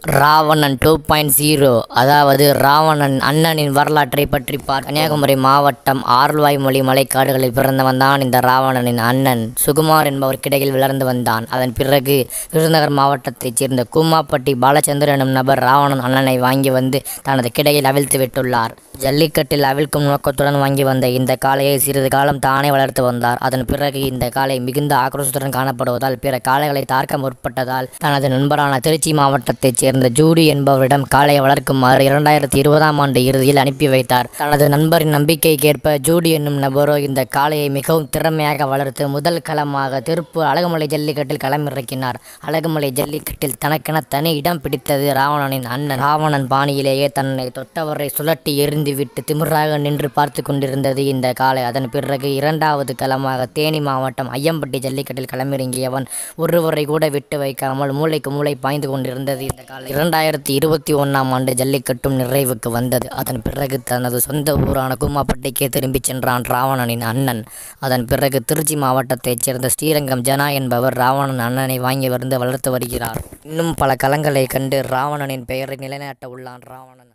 Ravanan two point zero அதாவது ராவணன் அண்ணனின் வரலாற்றை பற்றி பார் கன்னியாகுமரி மாவட்டம் ஆர்வாய்மொழி மலைக்காடுகளில் பிறந்தவன் தான் இந்த ராவணனின் அண்ணன் சுகுமார் என்பவர் கிடையில் வளர்ந்து வந்தான் அதன் பிறகு விருதுநகர் மாவட்டத்தைச் சேர்ந்த கூமாப்பட்டி பாலச்சந்திரன் எனும் நபர் ராவணன் அண்ணனை வாங்கி வந்து தனது கிடையில் அவிழ்த்து விட்டுள்ளார் ஜல்லிக்கட்டில் அவிழ்க்கும் நோக்கத்துடன் வாங்கி வந்த இந்த காளையை சிறிது காலம் தானே வளர்த்து வந்தார் அதன் பிறகு இந்த காளை மிகுந்த ஆக்ரோஷத்துடன் காணப்படுவதால் பிற காளைகளை தாக்க முற்பட்டதால் தனது நண்பரான திருச்சி மாவட்டத்தைச் சேர்ந்த ஜூடி என்பவரிடம் காளையை வளர்க்குமாறு இரண்டாயிரத்தி இருபதாம் ஆண்டு இறுதியில் அனுப்பி வைத்தார் தனது நண்பரின் நம்பிக்கைக்கேற்ப ஜூடி என்னும் நபரோ இந்த காளையை மிகவும் திறமையாக வளர்த்து முதல் களமாக திருப்பூர் அழகுமலை ஜல்லிக்கட்டில் களமிறக்கினார் அழகுமலை ஜல்லிக்கட்டில் தனக்கென தனி இடம் பிடித்தது ராவணனின் அண்ணன் ராவணன் பாணியிலேயே தன்னை தொட்டவரை சுழட்டி எறிந்துவிட்டு திமிராக நின்று பார்த்து கொண்டிருந்தது இந்த காளை அதன் பிறகு இரண்டாவது களமாக தேனி மாவட்டம் ஐயம்பட்டி ஜல்லிக்கட்டில் களமிறங்கியவன் ஒருவரை கூட விட்டு வைக்காமல் மூளைக்கு மூளை பாய்ந்து கொண்டிருந்தது இந்த காலை இரண்டாயிரத்தி இருபத்தி ஒன்றாம் ஆண்டு ஜல்லிக்கட்டும் நிறைவுக்கு வந்தது அதன் பிறகு தனது சொந்த ஊரான கூமாப்பட்டிக்கே திரும்பிச் சென்றான் ராவணனின் அண்ணன் அதன் பிறகு திருச்சி மாவட்டத்தைச் சேர்ந்த ஸ்ரீரங்கம் ஜனா என்பவர் ராவணன் அண்ணனை வாங்கி வந்து வளர்த்து வருகிறார் இன்னும் பல களங்களை கண்டு ராவணனின் பெயரை நிலைநாட்ட உள்ளான் ராவணன்